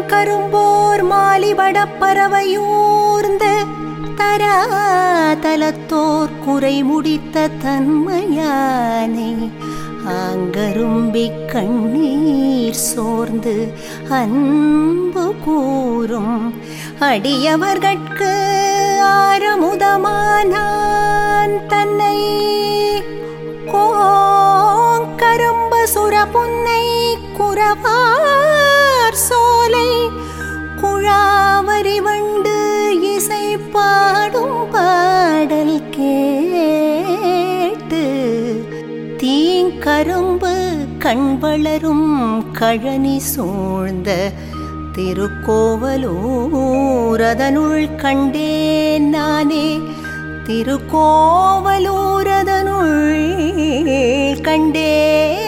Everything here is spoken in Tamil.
கரும்போர் மாலிபடப் பறவையூர்ந்த தராதலத்தோர் குறை முடித்த தன்மையானை ஆங்கரும்பிக் கண்ணீர் சோர்ந்து அன்பு கூறும் அடியவர்கட்கு ஆரமுதமானான் தன்னை கோங்கரும்ப சுரபுன்னை குரவார் சோலை குழாவரி வண்டு இசை பாடும் பாடல் கேட்டு தீங்கரும்பு கண் வளரும் கழனி சூழ்ந்த திருக்கோவலூரதனுள் கண்டேன் நானே திருக்கோவலூரதனுள் கண்டேன்